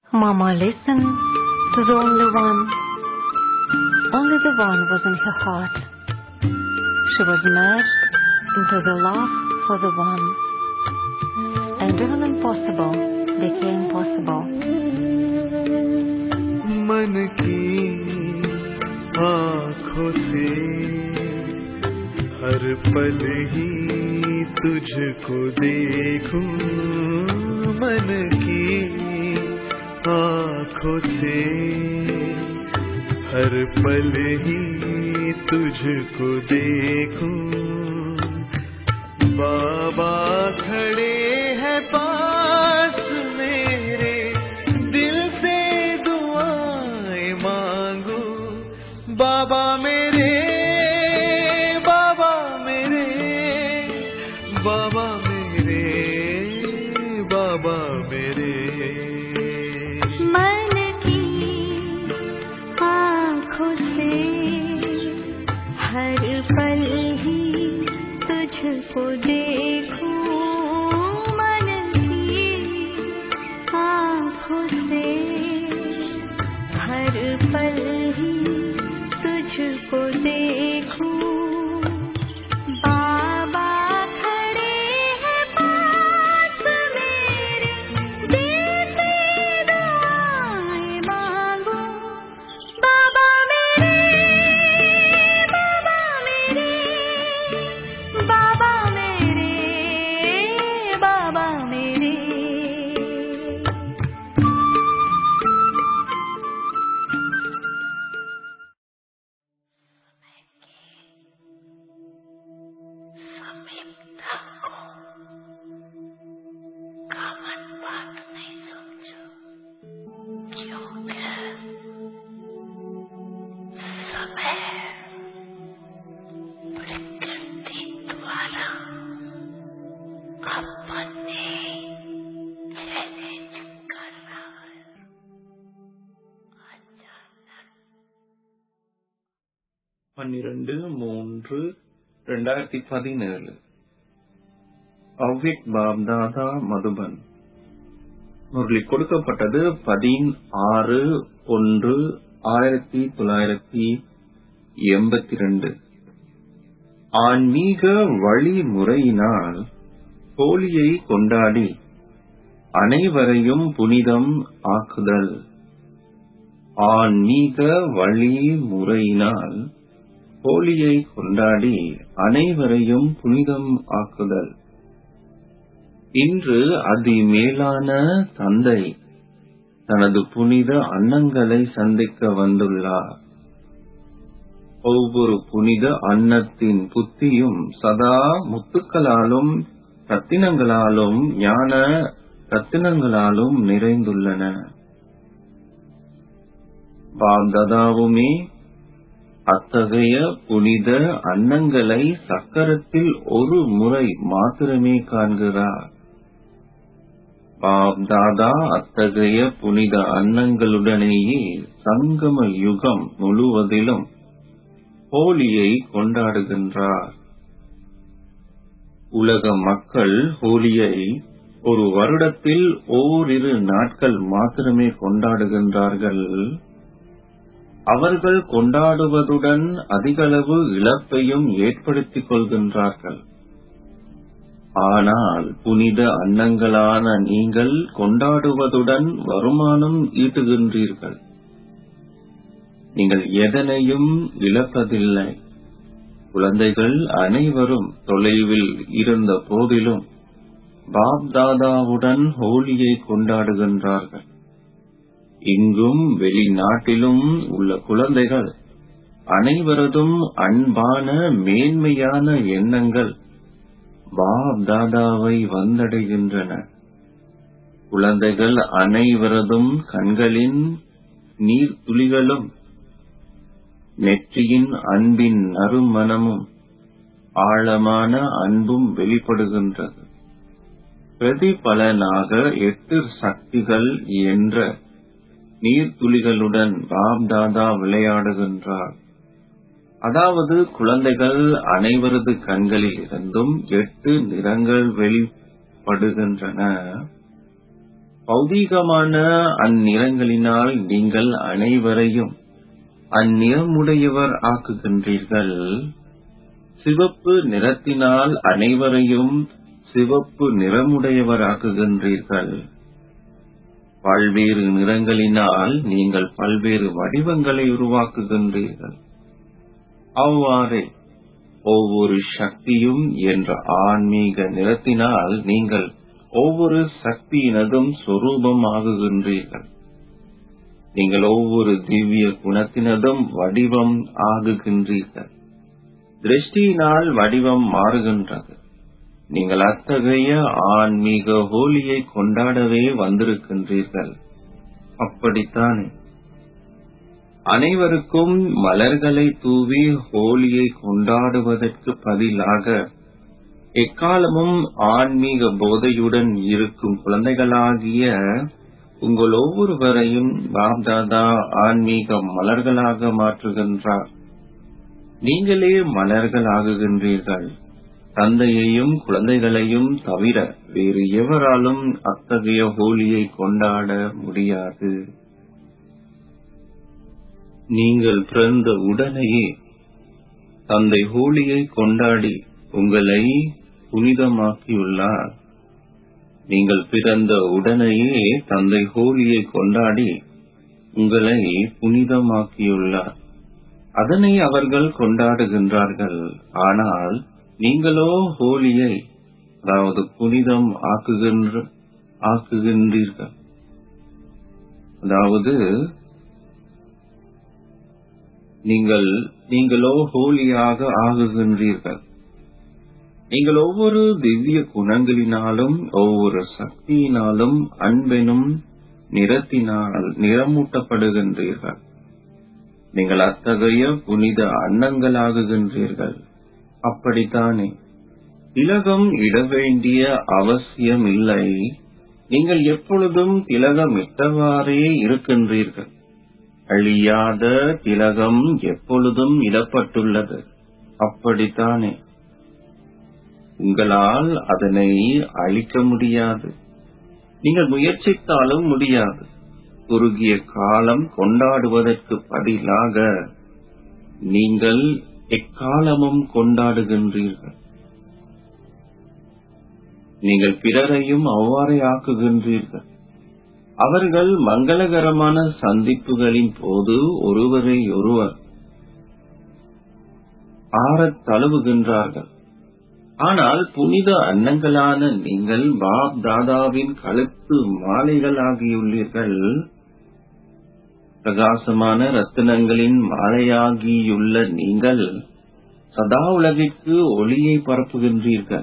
Mama listened to the only one. Only the one was in her heart. She was merged into the love for the one. And even impossible became possible. मन की आँखों से हर पल ही तुझको देखूं मन की आँखों से हर पल ही तुझको देखूं बाबा खड़े हैं पास मेरे दिल से दुआएं मांगू बाबा मेरे बाबा मेरे बाबा मेरे बाबा मेरे मन की आँखों से हर पल ही तुझको देखूं मन की आँखों से हर पल ही तुझको देखूं बाबा खड़े हैं पास मेरे दिल से दुआएं मांगू बाबा मेरे बाबा मेरे बाबा मेरे बाबा मेरे பன்னிரண்டு மூன்று ரெண்டாயிரத்தி பதினேழு அவ்விக் பாப்தாதா மதுபன் முரளி கொடுக்கப்பட்டது பதினாறு ஒன்று ஆயிரத்தி தொள்ளாயிரத்தி எண்பத்தி ரெண்டு ஆன்மீக வழிமுறையினால் ஹோலியை கொண்டாடி அனைவரையும் புனிதம் ஆக்குதல் ஆன்மீக வழிமுறையினால் ஹோலியை கொண்டாடி அனைவரையும் புனிதம் ஆக்குதல் இன்று அதிமேலான தந்தை தனது புனித அன்னங்களை சந்திக்க வந்துள்ளார் ஒவ்வொரு புனித அன்னத்தின் புத்தியும் சதா முத்துக்களாலும் ரத்தினங்களாலும் ஞான ரத்தினங்களாலும் நிறைந்துள்ளன பாப்ததாவுமே அத்தகைய புனித அன்னங்களை சக்கரத்தில் ஒரு முறை மாத்திரமே காண்கிறார் பாப் தாதா அத்தகைய புனித அன்னங்களுடனேயே சங்கம யுகம் முழுவதிலும் ஹோலியை கொண்டாடுகின்றார் உலக மக்கள் ஹோலியை ஒரு வருடத்தில் ஓரிரு நாட்கள் மாத்திரமே கொண்டாடுகின்றார்கள் அவர்கள் கொண்டாடுவதுடன் அதிகளவு இழப்பையும் ஏற்படுத்திக் கொள்கின்றார்கள் ஆனால் புனித அன்னங்களான நீங்கள் கொண்டாடுவதுடன் வருமானம் ஈட்டுகின்றீர்கள் நீங்கள் எதனையும் இழப்பதில்லை குழந்தைகள் அனைவரும் தொலைவில் இருந்த போதிலும் பாப் தாதாவுடன் ஹோலியை கொண்டாடுகின்றார்கள் இங்கும் வெளிநாட்டிலும் உள்ள குழந்தைகள் அனைவரதும் அன்பான மேன்மையான எண்ணங்கள் பாப் தாதாவை வந்தடைகின்றன குழந்தைகள் அனைவரதும் கண்களின் நீர் துளிகளும் நெற்றியின் அன்பின் நறுமணமும் ஆழமான அன்பும் வெளிப்படுகின்றது பிரதிபலனாக எட்டு சக்திகள் என்ற நீர்த்துளிகளுடன் பாப் தாதா விளையாடுகின்றார் அதாவது குழந்தைகள் அனைவரது கண்களில் இருந்தும் எட்டு நிறங்கள் வெளிப்படுகின்றன பௌதீகமான அந்நிறங்களினால் நீங்கள் அனைவரையும் அந்நிறமுடையவர் ஆக்குகின்றீர்கள் சிவப்பு நிறத்தினால் அனைவரையும் சிவப்பு நிறமுடையவர் ஆக்குகின்றீர்கள் பல்வேறு நிறங்களினால் நீங்கள் பல்வேறு வடிவங்களை உருவாக்குகின்றீர்கள் அவ்வாறே ஒவ்வொரு சக்தியும் என்ற ஆன்மீக நிறத்தினால் நீங்கள் ஒவ்வொரு சக்தியினதும் சொரூபம் ஆகுகின்றீர்கள் நீங்கள் ஒவ்வொரு திவ்ய குணத்தினதும் வடிவம் ஆகுகின்றீர்கள் திருஷ்டியினால் வடிவம் மாறுகின்றது நீங்கள் அத்தகைய ஆன்மீக ஹோலியை கொண்டாடவே வந்திருக்கின்றீர்கள் அப்படித்தானே அனைவருக்கும் மலர்களை தூவி ஹோலியை கொண்டாடுவதற்கு பதிலாக எக்காலமும் ஆன்மீக போதையுடன் இருக்கும் குழந்தைகளாகிய உங்கள் ஒவ்வொருவரையும் பாப்தாதா ஆன்மீக மலர்களாக மாற்றுகின்றார் நீங்களே மலர்கள் ஆகுகின்றீர்கள் தந்தையையும் குழந்தைகளையும் தவிர வேறு எவராலும் அத்தகைய ஹோலியை கொண்டாட முடியாது நீங்கள் பிறந்த உடனேயே தந்தை ஹோலியை கொண்டாடி உங்களை புனிதமாக்கியுள்ளார் நீங்கள் பிறந்த உடனேயே தந்தை ஹோலியை கொண்டாடி உங்களை புனிதமாக்கியுள்ளார் அதனை அவர்கள் கொண்டாடுகின்றார்கள் ஆனால் நீங்களோ ஹோலியை அதாவது புனிதம் ஆக்குகின்ற ஆக்குகின்றீர்கள் அதாவது நீங்கள் நீங்களோ ஹோலியாக ஆகுகின்றீர்கள் நீங்கள் ஒவ்வொரு திவ்ய குணங்களினாலும் ஒவ்வொரு சக்தியினாலும் அன்பெனும் நிறத்தினால் நிறமூட்டப்படுகின்றீர்கள் நீங்கள் அத்தகைய புனித அன்னங்களாகுகின்றீர்கள் அப்படித்தானே திலகம் இட வேண்டிய அவசியம் இல்லை நீங்கள் எப்பொழுதும் திலகமிட்டவாறே இருக்கின்றீர்கள் அழியாத திலகம் எப்பொழுதும் இடப்பட்டுள்ளது அப்படித்தானே உங்களால் அதனை அழிக்க முடியாது நீங்கள் முயற்சித்தாலும் முடியாது குறுகிய காலம் கொண்டாடுவதற்கு பதிலாக நீங்கள் எக்காலமும் கொண்டாடுகின்றீர்கள் நீங்கள் பிறரையும் அவ்வாறே ஆக்குகின்றீர்கள் அவர்கள் மங்களகரமான சந்திப்புகளின் போது ஒருவரை ஒருவர் ஆறத் தழுவுகின்றார்கள் ஆனால் புனித அன்னங்களான நீங்கள் பாப் தாதாவின் கழுத்து மாலைகள் ஆகியுள்ளீர்கள் பிரகாசமான ரத்தினங்களின் மாலையாகியுள்ள நீங்கள் சதா உலகிற்கு ஒளியை பரப்புகின்றீர்கள்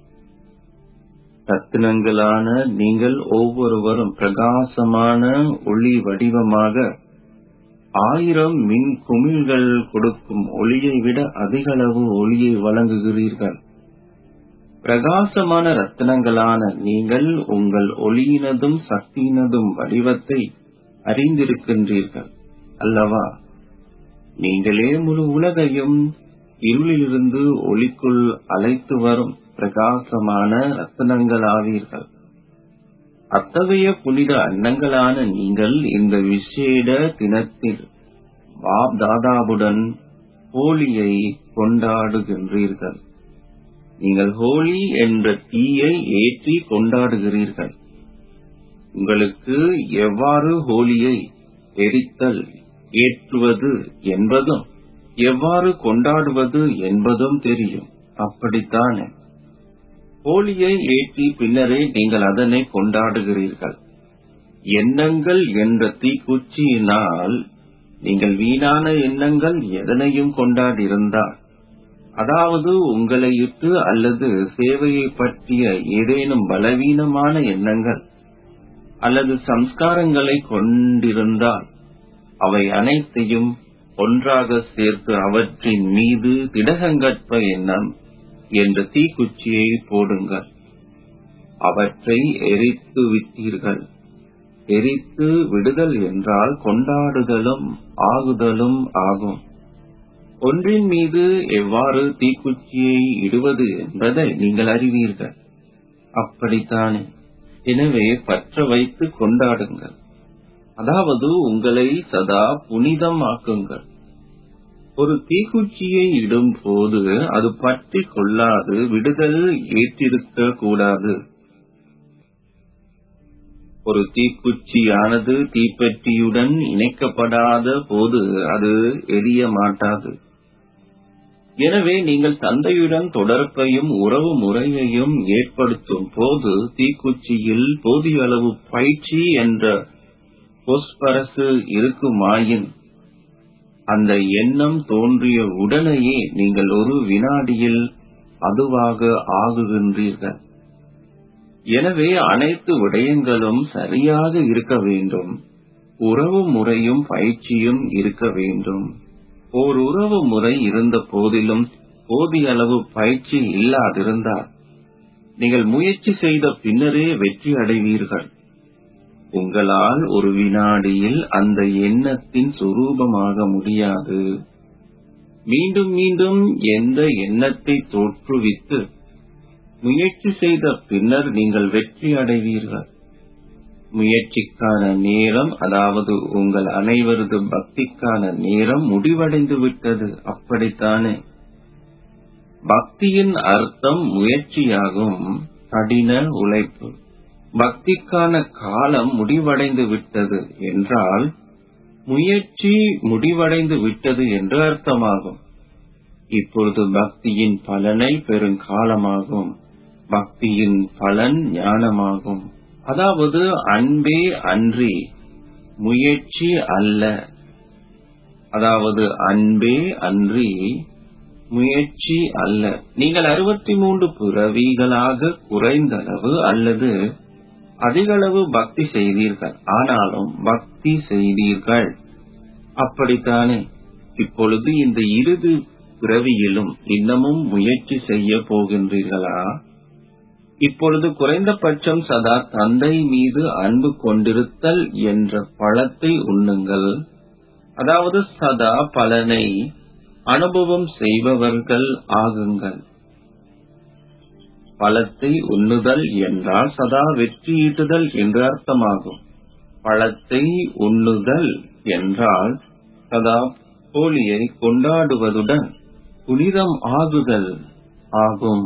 ரத்தினங்களான நீங்கள் ஒவ்வொருவரும் பிரகாசமான ஒளி வடிவமாக ஆயிரம் மின் குமிழ்கள் கொடுக்கும் ஒளியை விட அதிகளவு ஒளியை வழங்குகிறீர்கள் பிரகாசமான ரத்தினங்களான நீங்கள் உங்கள் ஒளியினதும் சக்தியினதும் வடிவத்தை அறிந்திருக்கின்றீர்கள் அல்லவா நீங்களே முழு உலகையும் இருளிலிருந்து ஒளிக்குள் அழைத்து வரும் பிரகாசமான ரத்தினங்களாவீர்கள் அத்தகைய புனித அன்னங்களான நீங்கள் இந்த விசேட தினத்தில் பாப் தாதாவுடன் ஹோலியை கொண்டாடுகின்றீர்கள் நீங்கள் ஹோலி என்ற தீயை ஏற்றி கொண்டாடுகிறீர்கள் உங்களுக்கு எவ்வாறு ஹோலியை எரித்தல் ஏற்றுவது என்பதும் எவ்வாறு கொண்டாடுவது என்பதும் தெரியும் அப்படித்தானே ஹோலியை ஏற்றி பின்னரே நீங்கள் அதனை கொண்டாடுகிறீர்கள் எண்ணங்கள் என்ற தீக்குச்சியினால் நீங்கள் வீணான எண்ணங்கள் எதனையும் கொண்டாடியிருந்தால் அதாவது உங்களை இட்டு அல்லது சேவையை பற்றிய ஏதேனும் பலவீனமான எண்ணங்கள் அல்லது சம்ஸ்காரங்களை கொண்டிருந்தால் அவை அனைத்தையும் ஒன்றாக சேர்த்து அவற்றின் மீது திடகங்கற்ப எண்ணம் என்ற தீக்குச்சியை போடுங்கள் அவற்றை எரித்து விட்டீர்கள் எரித்து விடுதல் என்றால் கொண்டாடுதலும் ஆகுதலும் ஆகும் ஒன்றின் மீது எவ்வாறு தீக்குச்சியை இடுவது என்பதை நீங்கள் அறிவீர்கள் அப்படித்தானே எனவே பற்ற வைத்து கொண்டாடுங்கள் அதாவது உங்களை சதா புனிதமாக்குங்கள் ஒரு தீக்குச்சியை இடும் போது அது பற்றி கொள்ளாது விடுதல் ஏற்றிருக்க கூடாது ஒரு தீக்குச்சியானது தீப்பெட்டியுடன் இணைக்கப்படாத போது அது எரிய மாட்டாது எனவே நீங்கள் தந்தையுடன் தொடர்பையும் உறவு முறையையும் ஏற்படுத்தும் போது தீக்குச்சியில் போதிய அளவு பயிற்சி என்ற பொஸ்பரசு இருக்குமாயின் அந்த எண்ணம் தோன்றிய உடனேயே நீங்கள் ஒரு வினாடியில் அதுவாக ஆகுகின்றீர்கள் எனவே அனைத்து விடயங்களும் சரியாக இருக்க வேண்டும் உறவு முறையும் பயிற்சியும் இருக்க வேண்டும் ஓர் உறவு முறை இருந்த போதிலும் போதிய அளவு பயிற்சி இல்லாதிருந்தால் நீங்கள் முயற்சி செய்த பின்னரே வெற்றி அடைவீர்கள் உங்களால் ஒரு வினாடியில் அந்த எண்ணத்தின் சுரூபமாக முடியாது மீண்டும் மீண்டும் எந்த எண்ணத்தை தோற்றுவித்து முயற்சி செய்த பின்னர் நீங்கள் வெற்றி அடைவீர்கள் முயற்சிக்கான நேரம் அதாவது உங்கள் அனைவரது பக்திக்கான நேரம் முடிவடைந்து விட்டது அப்படித்தானே பக்தியின் அர்த்தம் முயற்சியாகும் கடின உழைப்பு பக்திக்கான காலம் முடிவடைந்து விட்டது என்றால் முயற்சி முடிவடைந்து விட்டது என்று அர்த்தமாகும் இப்பொழுது பக்தியின் பலனை பெறும் காலமாகும் பக்தியின் பலன் ஞானமாகும் அதாவது அன்பே அன்றி முயற்சி அல்ல அதாவது அன்பே அன்றி முயற்சி அல்ல நீங்கள் அறுபத்தி மூன்று பிறவிகளாக குறைந்தளவு அல்லது அதிகளவு பக்தி செய்தீர்கள் ஆனாலும் பக்தி செய்தீர்கள் அப்படித்தானே இப்பொழுது இந்த இறுதி பிறவியிலும் இன்னமும் முயற்சி செய்ய போகின்றீர்களா இப்பொழுது குறைந்தபட்சம் சதா தந்தை மீது அன்பு கொண்டிருத்தல் என்ற பழத்தை உண்ணுங்கள் அதாவது சதா பலனை அனுபவம் செய்பவர்கள் ஆகுங்கள் பழத்தை உண்ணுதல் என்றால் சதா வெற்றியீட்டுதல் என்று அர்த்தமாகும் பழத்தை உண்ணுதல் என்றால் சதா போலியை கொண்டாடுவதுடன் புனிதம் ஆகுதல் ஆகும்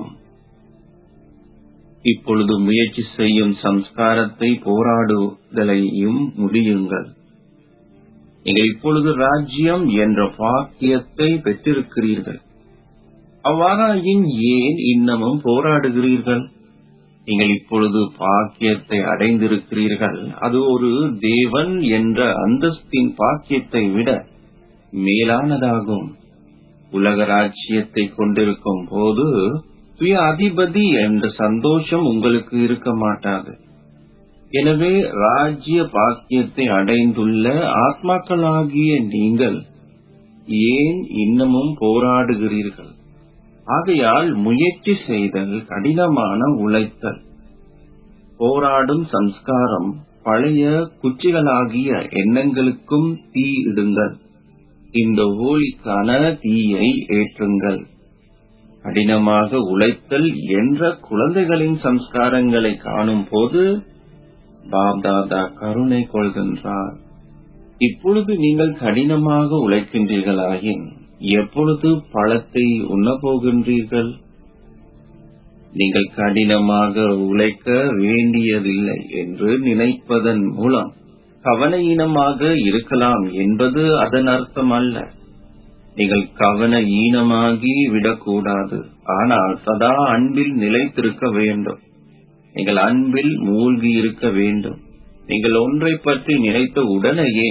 இப்பொழுது முயற்சி செய்யும் சம்ஸ்காரத்தை போராடுதலையும் முடியுங்கள் நீங்கள் இப்பொழுது ராஜ்யம் என்ற பாக்கியத்தை பெற்றிருக்கிறீர்கள் அவ்வாறாயின் ஏன் இன்னமும் போராடுகிறீர்கள் நீங்கள் இப்பொழுது பாக்கியத்தை அடைந்திருக்கிறீர்கள் அது ஒரு தேவன் என்ற அந்தஸ்தின் பாக்கியத்தை விட மேலானதாகும் உலக ராஜ்யத்தை கொண்டிருக்கும் போது சுய அதிபதி என்ற சந்தோஷம் உங்களுக்கு இருக்க மாட்டாது எனவே ராஜ்ய பாக்கியத்தை அடைந்துள்ள ஆத்மாக்களாகிய நீங்கள் ஏன் இன்னமும் போராடுகிறீர்கள் ஆகையால் முயற்சி செய்தல் கடினமான உழைத்தல் போராடும் சம்ஸ்காரம் பழைய குச்சிகளாகிய எண்ணங்களுக்கும் தீ இடுங்கள் இந்த ஹோலிக்கான தீயை ஏற்றுங்கள் கடினமாக உழைத்தல் என்ற குழந்தைகளின் சம்ஸ்காரங்களை காணும் போது பாப்தாதா கருணை கொள்கின்றார் இப்பொழுது நீங்கள் கடினமாக உழைக்கின்றீர்களாயின் எப்பொழுது பழத்தை உண்ணப்போகின்றீர்கள் நீங்கள் கடினமாக உழைக்க வேண்டியதில்லை என்று நினைப்பதன் மூலம் கவன இருக்கலாம் என்பது அதன் அர்த்தம் அல்ல நீங்கள் கவன ஈனமாகி விடக்கூடாது ஆனால் சதா அன்பில் நிலைத்திருக்க வேண்டும் நீங்கள் அன்பில் மூழ்கி இருக்க வேண்டும் நீங்கள் ஒன்றை பற்றி நினைத்த உடனேயே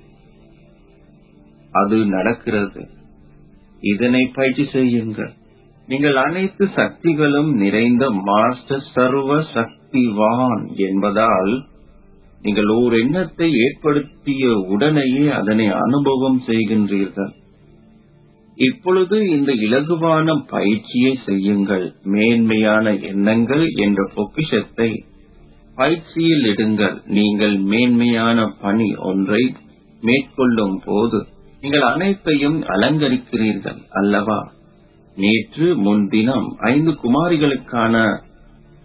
அது நடக்கிறது இதனை பயிற்சி செய்யுங்கள் நீங்கள் அனைத்து சக்திகளும் நிறைந்த மாஸ்டர் சர்வ சக்திவான் என்பதால் நீங்கள் ஓர் எண்ணத்தை ஏற்படுத்திய உடனேயே அதனை அனுபவம் செய்கின்றீர்கள் இப்பொழுது இந்த இலகுவான பயிற்சியை செய்யுங்கள் மேன்மையான எண்ணங்கள் என்ற பொக்கிஷத்தை பயிற்சியில் இடுங்கள் நீங்கள் மேன்மையான பணி ஒன்றை மேற்கொள்ளும் போது நீங்கள் அனைத்தையும் அலங்கரிக்கிறீர்கள் அல்லவா நேற்று முன்தினம் ஐந்து குமாரிகளுக்கான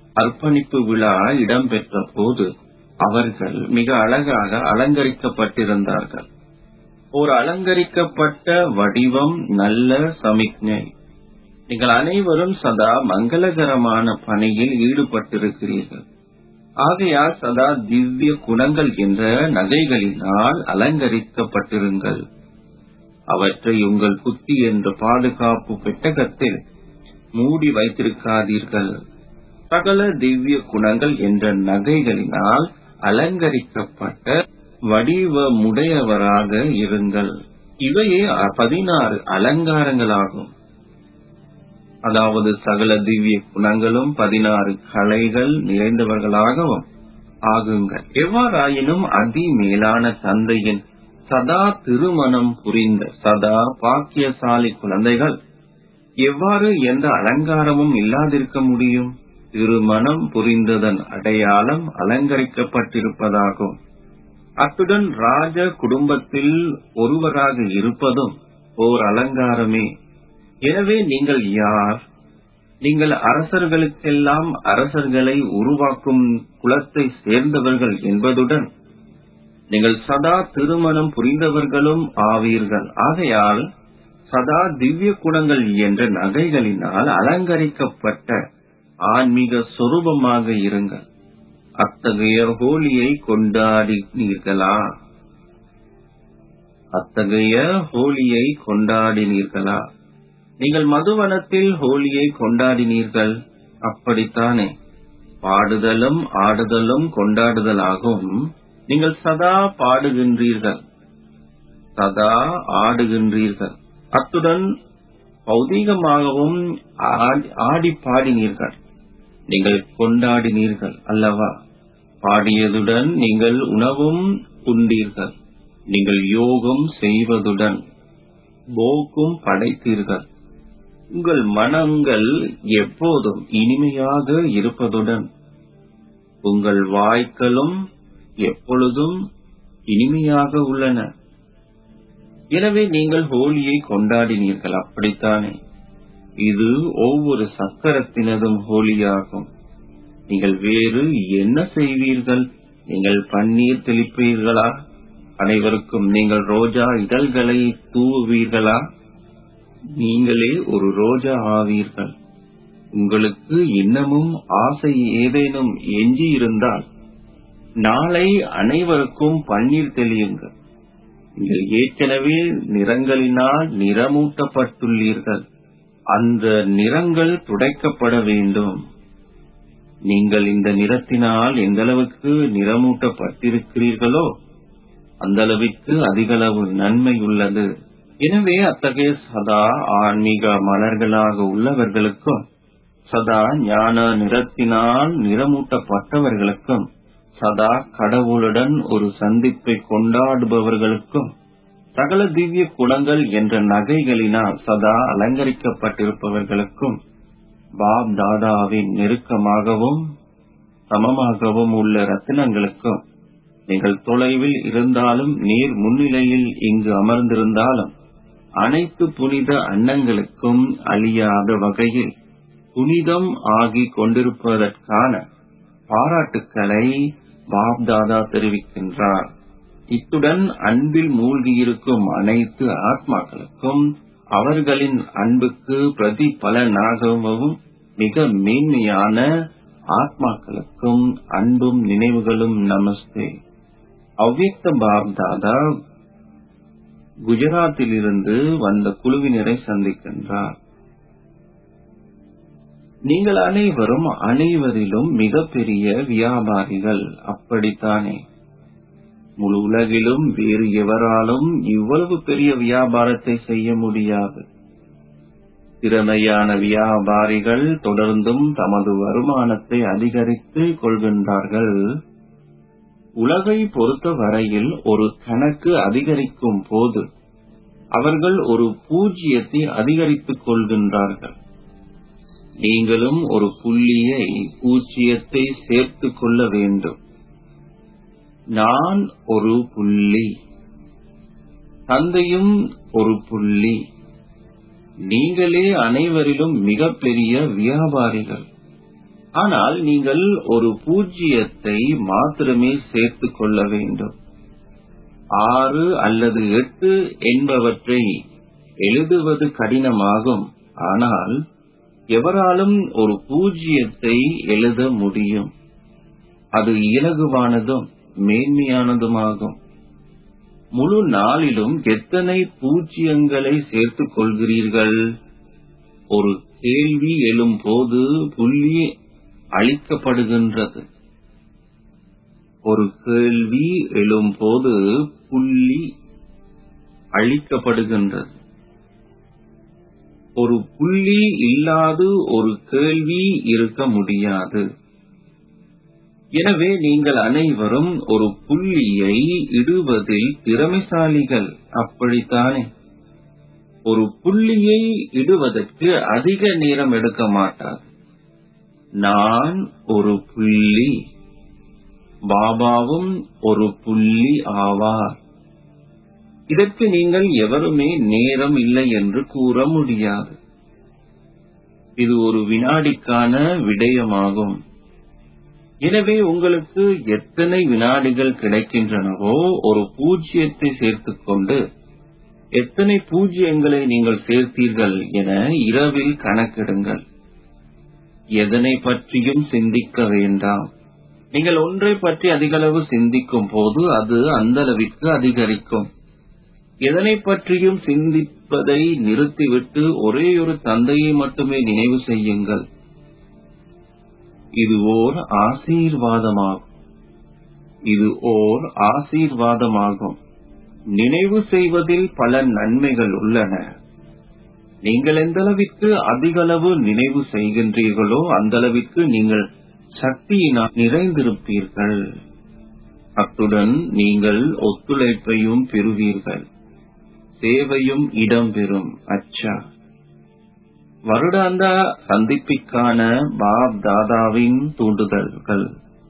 அர்ப்பணிப்பு விழா இடம்பெற்ற போது அவர்கள் மிக அழகாக அலங்கரிக்கப்பட்டிருந்தார்கள் ஒரு அலங்கரிக்கப்பட்ட வடிவம் நல்ல சமிக்ஞை நீங்கள் அனைவரும் சதா மங்களகரமான பணியில் ஈடுபட்டிருக்கிறீர்கள் ஆகையால் சதா திவ்ய குணங்கள் என்ற நகைகளினால் அலங்கரிக்கப்பட்டிருங்கள் அவற்றை உங்கள் புத்தி என்ற பாதுகாப்பு பெட்டகத்தில் மூடி வைத்திருக்காதீர்கள் சகல திவ்ய குணங்கள் என்ற நகைகளினால் அலங்கரிக்கப்பட்ட வடிவமுடையவராக இருங்கள் இவையே பதினாறு அலங்காரங்களாகும் அதாவது சகல திவ்ய குணங்களும் பதினாறு கலைகள் நிறைந்தவர்களாகவும் ஆகுங்கள் எவ்வாறாயினும் அதி மேலான தந்தையின் சதா திருமணம் புரிந்த சதா பாக்கியசாலி குழந்தைகள் எவ்வாறு எந்த அலங்காரமும் இல்லாதிருக்க முடியும் திருமணம் புரிந்ததன் அடையாளம் அலங்கரிக்கப்பட்டிருப்பதாகும் அத்துடன் ராஜ குடும்பத்தில் ஒருவராக இருப்பதும் ஓர் அலங்காரமே எனவே நீங்கள் யார் நீங்கள் அரசர்களுக்கெல்லாம் அரசர்களை உருவாக்கும் குலத்தை சேர்ந்தவர்கள் என்பதுடன் நீங்கள் சதா திருமணம் புரிந்தவர்களும் ஆவீர்கள் ஆகையால் சதா திவ்ய குணங்கள் என்ற நகைகளினால் அலங்கரிக்கப்பட்ட ஆன்மீக சொரூபமாக இருங்கள் அத்தகைய ஹோலியை கொண்டாடினீர்களா அத்தகைய ஹோலியை கொண்டாடினீர்களா நீங்கள் மதுவனத்தில் ஹோலியை கொண்டாடினீர்கள் அப்படித்தானே பாடுதலும் ஆடுதலும் கொண்டாடுதலாகும் நீங்கள் சதா பாடுகின்றீர்கள் சதா ஆடுகின்றீர்கள் அத்துடன் பௌதீகமாகவும் ஆடி பாடினீர்கள் நீங்கள் கொண்டாடினீர்கள் அல்லவா பாடியதுடன் நீங்கள் உணவும் உண்டீர்கள் நீங்கள் யோகம் செய்வதுடன் போக்கும் படைத்தீர்கள் உங்கள் மனங்கள் எப்போதும் இனிமையாக இருப்பதுடன் உங்கள் வாய்க்களும் எப்பொழுதும் இனிமையாக உள்ளன எனவே நீங்கள் ஹோலியை கொண்டாடினீர்கள் அப்படித்தானே இது ஒவ்வொரு சக்கரத்தினதும் ஹோலியாகும் நீங்கள் வேறு என்ன செய்வீர்கள் நீங்கள் பன்னீர் தெளிப்பீர்களா அனைவருக்கும் நீங்கள் ரோஜா இதழ்களை தூவுவீர்களா நீங்களே ஒரு ரோஜா ஆவீர்கள் உங்களுக்கு இன்னமும் ஆசை ஏதேனும் எஞ்சி இருந்தால் நாளை அனைவருக்கும் பன்னீர் தெளியுங்கள் நீங்கள் ஏற்கனவே நிறங்களினால் நிறமூட்டப்பட்டுள்ளீர்கள் அந்த நிறங்கள் துடைக்கப்பட வேண்டும் நீங்கள் இந்த நிறத்தினால் எந்தளவுக்கு நிறமூட்டப்பட்டிருக்கிறீர்களோ அந்த அளவிற்கு அதிகளவு நன்மை உள்ளது எனவே அத்தகைய சதா ஆன்மீக மலர்களாக உள்ளவர்களுக்கும் சதா ஞான நிறத்தினால் நிறமூட்டப்பட்டவர்களுக்கும் சதா கடவுளுடன் ஒரு சந்திப்பை கொண்டாடுபவர்களுக்கும் சகல திவ்ய குணங்கள் என்ற நகைகளினால் சதா அலங்கரிக்கப்பட்டிருப்பவர்களுக்கும் பாப் தாதாவின் நெருக்கமாகவும் சமமாகவும் உள்ள ரத்தினங்களுக்கும் நீங்கள் தொலைவில் இருந்தாலும் நீர் முன்னிலையில் இங்கு அமர்ந்திருந்தாலும் அனைத்து புனித அன்னங்களுக்கும் அழியாத வகையில் புனிதம் ஆகி கொண்டிருப்பதற்கான பாராட்டுக்களை பாப்தாதா தெரிவிக்கின்றார் இத்துடன் அன்பில் மூழ்கியிருக்கும் அனைத்து ஆத்மாக்களுக்கும் அவர்களின் அன்புக்கு பிரதிபலனாகவும் மிக மேன்மையான ஆத்மாக்களுக்கும் அன்பும் நினைவுகளும் நமஸ்தே அவ்வியக்த பாப்தாதா குஜராத்திலிருந்து வந்த குழுவினரை சந்திக்கின்றார் நீங்கள் அனைவரும் அனைவரிலும் மிகப்பெரிய வியாபாரிகள் அப்படித்தானே முழு உலகிலும் வேறு எவராலும் இவ்வளவு பெரிய வியாபாரத்தை செய்ய முடியாது திறமையான வியாபாரிகள் தொடர்ந்தும் தமது வருமானத்தை அதிகரித்து கொள்கின்றார்கள் உலகை பொறுத்த வரையில் ஒரு கணக்கு அதிகரிக்கும் போது அவர்கள் ஒரு பூஜ்ஜியத்தை அதிகரித்துக் கொள்கின்றார்கள் நீங்களும் ஒரு புள்ளியை பூஜ்ஜியத்தை சேர்த்துக் கொள்ள வேண்டும் நான் ஒரு புள்ளி தந்தையும் ஒரு புள்ளி நீங்களே அனைவரிலும் மிகப்பெரிய வியாபாரிகள் ஆனால் நீங்கள் ஒரு பூஜ்ஜியத்தை மாத்திரமே சேர்த்துக் கொள்ள வேண்டும் ஆறு அல்லது எட்டு என்பவற்றை எழுதுவது கடினமாகும் ஆனால் எவராலும் ஒரு பூஜ்ஜியத்தை எழுத முடியும் அது இலகுவானதும் மேன்மையானதுமாகும் முழு நாளிலும் எத்தனை பூஜ்ஜியங்களை சேர்த்துக் கொள்கிறீர்கள் ஒரு கேள்வி எழும்போது புள்ளி அளிக்கப்படுகின்றது ஒரு கேள்வி எழும்போது புள்ளி அளிக்கப்படுகின்றது ஒரு புள்ளி இல்லாது ஒரு கேள்வி இருக்க முடியாது எனவே நீங்கள் அனைவரும் ஒரு புள்ளியை இடுவதில் திறமைசாலிகள் அப்படித்தானே ஒரு புள்ளியை இடுவதற்கு அதிக நேரம் எடுக்க மாட்டார் நான் ஒரு புள்ளி பாபாவும் ஒரு புள்ளி ஆவார் இதற்கு நீங்கள் எவருமே நேரம் இல்லை என்று கூற முடியாது இது ஒரு வினாடிக்கான விடயமாகும் எனவே உங்களுக்கு எத்தனை வினாடிகள் கிடைக்கின்றனவோ ஒரு பூஜ்ஜியத்தை சேர்த்துக்கொண்டு எத்தனை பூஜ்ஜியங்களை நீங்கள் சேர்த்தீர்கள் என இரவில் கணக்கிடுங்கள் எதனை பற்றியும் சிந்திக்க வேண்டாம் நீங்கள் ஒன்றை பற்றி அதிகளவு சிந்திக்கும் போது அது அந்த அளவிற்கு அதிகரிக்கும் எதனை பற்றியும் சிந்திப்பதை நிறுத்திவிட்டு ஒரே ஒரு தந்தையை மட்டுமே நினைவு செய்யுங்கள் இது ஓர் ஆசீர்வாதமாகும் இது ஓர் ஆசீர்வாதமாகும் நினைவு செய்வதில் பல நன்மைகள் உள்ளன நீங்கள் எந்த அளவிற்கு அதிக அளவு நினைவு செய்கின்றீர்களோ அந்த அளவிற்கு நீங்கள் சக்தியினால் நிறைந்திருப்பீர்கள் அத்துடன் நீங்கள் ஒத்துழைப்பையும் பெறுவீர்கள் சேவையும் இடம்பெறும் அச்சா வருடாந்த சந்திப்பிற்கான பாப் தாதாவின் தூண்டுதல்கள்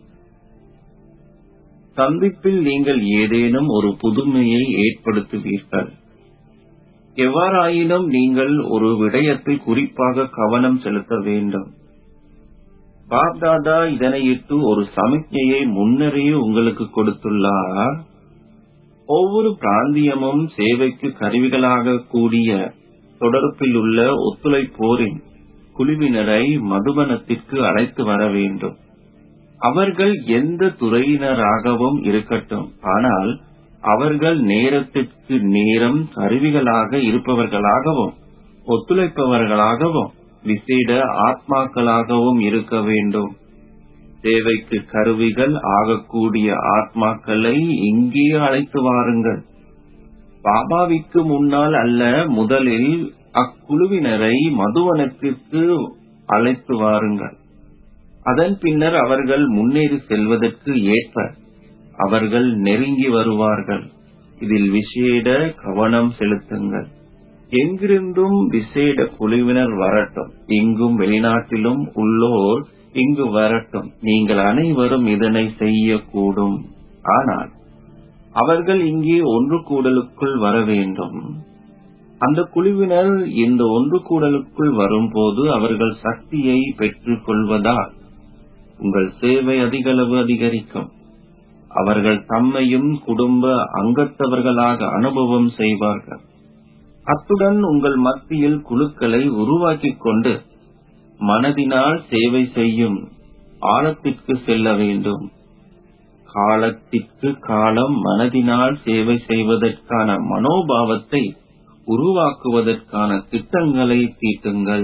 சந்திப்பில் நீங்கள் ஏதேனும் ஒரு புதுமையை ஏற்படுத்துவீர்கள் எவ்வாறாயினும் நீங்கள் ஒரு விடயத்தில் குறிப்பாக கவனம் செலுத்த வேண்டும் பாப்தாதா இதனையிட்டு ஒரு சமிக்ஞையை முன்னரே உங்களுக்கு கொடுத்துள்ளார் ஒவ்வொரு பிராந்தியமும் சேவைக்கு கருவிகளாக கூடிய தொடர்பில் உள்ள ஒத்துழைப்போரின் குழுவினரை மதுபனத்திற்கு அழைத்து வர வேண்டும் அவர்கள் எந்த துறையினராகவும் இருக்கட்டும் ஆனால் அவர்கள் நேரத்திற்கு நேரம் கருவிகளாக இருப்பவர்களாகவும் ஒத்துழைப்பவர்களாகவும் விசேட ஆத்மாக்களாகவும் இருக்க வேண்டும் தேவைக்கு கருவிகள் ஆகக்கூடிய ஆத்மாக்களை இங்கே அழைத்து வாருங்கள் பாபாவிற்கு முன்னால் அல்ல முதலில் அக்குழுவினரை மதுவனத்திற்கு அழைத்து வாருங்கள் அதன் பின்னர் அவர்கள் முன்னேறி செல்வதற்கு ஏற்ப அவர்கள் நெருங்கி வருவார்கள் இதில் விசேட கவனம் செலுத்துங்கள் எங்கிருந்தும் விசேட குழுவினர் வரட்டும் இங்கும் வெளிநாட்டிலும் உள்ளோர் இங்கு வரட்டும் நீங்கள் அனைவரும் இதனை செய்யக்கூடும் ஆனால் அவர்கள் இங்கே ஒன்று கூடலுக்குள் வர வேண்டும் அந்த குழுவினர் இந்த ஒன்று கூடலுக்குள் வரும்போது அவர்கள் சக்தியை பெற்றுக் கொள்வதால் உங்கள் சேவை அதிகளவு அதிகரிக்கும் அவர்கள் தம்மையும் குடும்ப அங்கத்தவர்களாக அனுபவம் செய்வார்கள் அத்துடன் உங்கள் மத்தியில் குழுக்களை உருவாக்கிக் கொண்டு மனதினால் சேவை செய்யும் ஆழத்திற்கு செல்ல வேண்டும் காலத்திற்கு காலம் மனதினால் சேவை செய்வதற்கான மனோபாவத்தை உருவாக்குவதற்கான திட்டங்களை தீட்டுங்கள்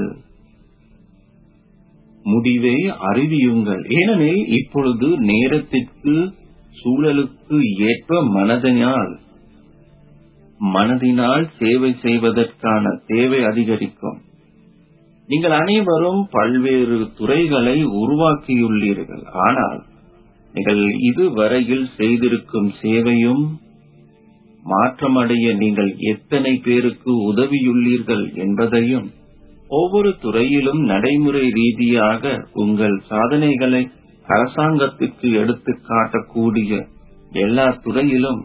முடிவை அறிவியுங்கள் ஏனெனில் இப்பொழுது நேரத்திற்கு சூழலுக்கு ஏற்ப மனதினால் மனதினால் சேவை செய்வதற்கான தேவை அதிகரிக்கும் நீங்கள் அனைவரும் பல்வேறு துறைகளை உருவாக்கியுள்ளீர்கள் ஆனால் நீங்கள் இதுவரையில் செய்திருக்கும் சேவையும் மாற்றமடைய நீங்கள் எத்தனை பேருக்கு உதவியுள்ளீர்கள் என்பதையும் ஒவ்வொரு துறையிலும் நடைமுறை ரீதியாக உங்கள் சாதனைகளை அரசாங்கத்திற்கு எடுத்துக் காட்டக்கூடிய எல்லா துறையிலும்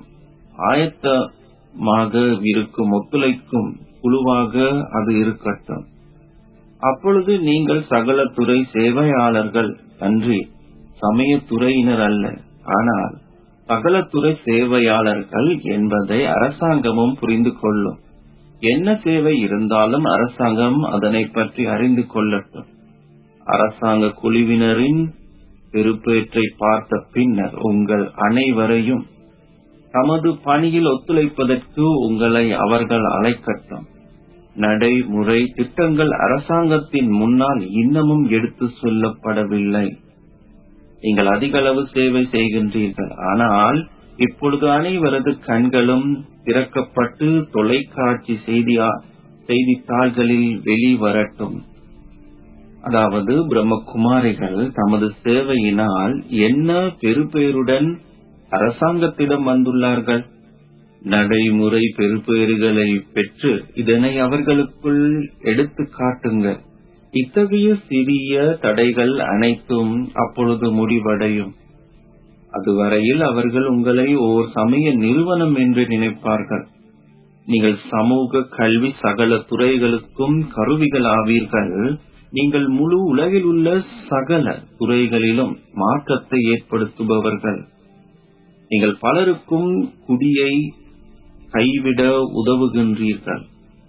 ஆயத்தமாக இருக்கும் ஒத்துழைக்கும் குழுவாக அது இருக்கட்டும் அப்பொழுது நீங்கள் சகல துறை சேவையாளர்கள் அன்றி சமயத்துறையினர் அல்ல ஆனால் சகல துறை சேவையாளர்கள் என்பதை அரசாங்கமும் புரிந்து கொள்ளும் என்ன தேவை இருந்தாலும் அரசாங்கம் அதனை பற்றி அறிந்து கொள்ளட்டும் அரசாங்க குழுவினரின் பெருப்பேற்றை பார்த்த பின்னர் உங்கள் அனைவரையும் தமது பணியில் ஒத்துழைப்பதற்கு உங்களை அவர்கள் அழைக்கட்டும் நடைமுறை திட்டங்கள் அரசாங்கத்தின் முன்னால் இன்னமும் எடுத்து சொல்லப்படவில்லை நீங்கள் அதிக அளவு சேவை செய்கின்றீர்கள் ஆனால் இப்பொழுது அனைவரது கண்களும் திறக்கப்பட்டு தொலைக்காட்சி செய்தியா செய்தித்தாள்களில் வெளிவரட்டும் அதாவது பிரம்மகுமாரிகள் தமது சேவையினால் என்ன பெருபேருடன் அரசாங்கத்திடம் வந்துள்ளார்கள் நடைமுறை பெருபேறுகளை பெற்று இதனை அவர்களுக்குள் எடுத்து காட்டுங்கள் இத்தகைய சிறிய தடைகள் அனைத்தும் அப்பொழுது முடிவடையும் அதுவரையில் அவர்கள் உங்களை ஓர் சமய நிறுவனம் என்று நினைப்பார்கள் நீங்கள் சமூக கல்வி சகல துறைகளுக்கும் கருவிகள் ஆவீர்கள் நீங்கள் முழு உலகில் உள்ள சகல துறைகளிலும் மாற்றத்தை ஏற்படுத்துபவர்கள் நீங்கள் பலருக்கும் குடியை கைவிட உதவுகின்றீர்கள்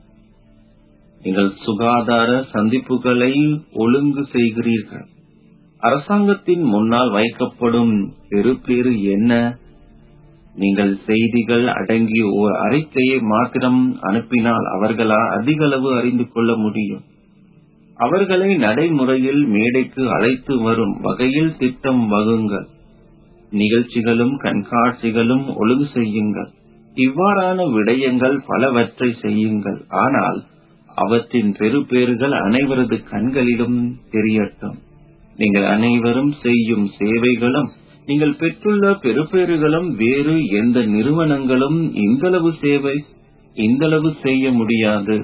நீங்கள் சுகாதார சந்திப்புகளை ஒழுங்கு செய்கிறீர்கள் அரசாங்கத்தின் முன்னால் வைக்கப்படும் பெறுபேறு என்ன நீங்கள் செய்திகள் அடங்கிய ஒரு அறிக்கையை மாத்திரம் அனுப்பினால் அவர்களால் அதிக அளவு அறிந்து கொள்ள முடியும் அவர்களை நடைமுறையில் மேடைக்கு அழைத்து வரும் வகையில் திட்டம் வகுங்கள் நிகழ்ச்சிகளும் கண்காட்சிகளும் ஒழுங்கு செய்யுங்கள் இவ்வாறான விடயங்கள் பலவற்றை செய்யுங்கள் ஆனால் அவற்றின் பெறுபேறுகள் அனைவரது கண்களிலும் தெரியட்டும் நீங்கள் அனைவரும் செய்யும் சேவைகளும் நீங்கள் பெற்றுள்ள பெறுபேறுகளும் வேறு எந்த நிறுவனங்களும் இந்தளவு சேவை இந்தளவு செய்ய முடியாது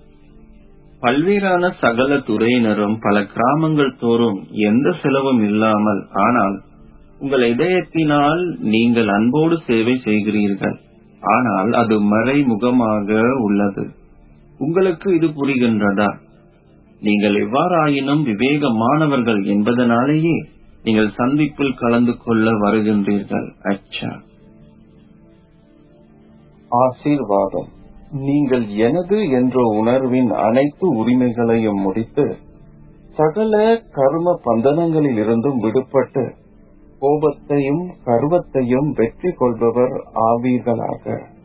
பல்வேறான சகல துறையினரும் பல கிராமங்கள் தோறும் எந்த செலவும் இல்லாமல் ஆனால் உங்கள் இதயத்தினால் நீங்கள் அன்போடு சேவை செய்கிறீர்கள் ஆனால் அது மறைமுகமாக உள்ளது உங்களுக்கு இது புரிகின்றதா நீங்கள் எவ்வாறாயினும் விவேகமானவர்கள் என்பதனாலேயே நீங்கள் சந்திப்பில் கலந்து கொள்ள வருகின்றீர்கள் அச்சா ஆசீர்வாதம் நீங்கள் எனது என்ற உணர்வின் அனைத்து உரிமைகளையும் முடித்து சகல கர்ம பந்தனங்களில் இருந்தும் விடுபட்டு கோபத்தையும் கர்வத்தையும் வெற்றி கொள்பவர் ஆவீர்களாக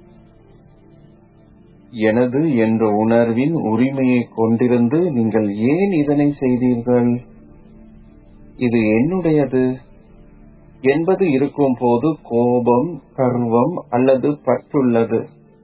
எனது என்ற உணர்வின் உரிமையை கொண்டிருந்து நீங்கள் ஏன் இதனை செய்தீர்கள் இது என்னுடையது என்பது இருக்கும் போது கோபம் கர்வம் அல்லது பற்றுள்ளது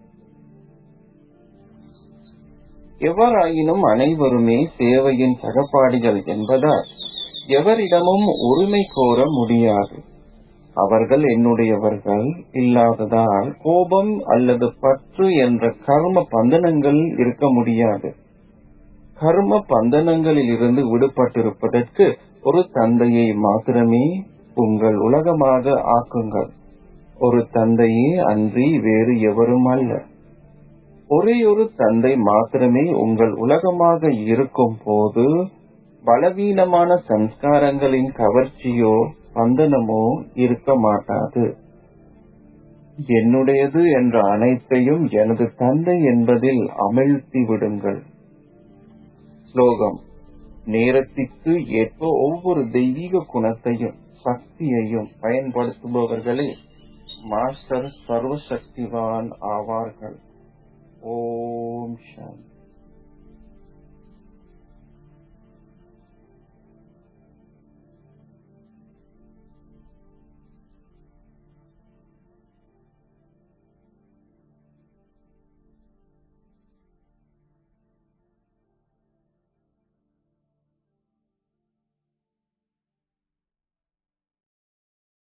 எவ்வாறாயினும் அனைவருமே சேவையின் சகப்பாடிகள் என்பதால் எவரிடமும் உரிமை கோர முடியாது அவர்கள் என்னுடையவர்கள் இல்லாததால் கோபம் அல்லது பற்று என்ற கர்ம பந்தனங்கள் இருக்க முடியாது கர்ம பந்தனங்களில் இருந்து விடுபட்டிருப்பதற்கு ஒரு தந்தையை மாத்திரமே உங்கள் உலகமாக ஆக்குங்கள் ஒரு தந்தையே அன்றி வேறு எவரும் அல்ல ஒரே ஒரு தந்தை மாத்திரமே உங்கள் உலகமாக இருக்கும் போது பலவீனமான சம்ஸ்காரங்களின் கவர்ச்சியோ பந்தனமோ இருக்க மாட்டாது என்னுடையது என்ற அனைத்தையும் எனது தந்தை என்பதில் அமிழ்த்தி விடுங்கள் ஸ்லோகம் நேரத்திற்கு ஏற்ப ஒவ்வொரு தெய்வீக குணத்தையும் சக்தியையும் பயன்படுத்துபவர்களே மாஸ்டர் சர்வசக்திவான் ஆவார்கள் ஓம் சாந்தி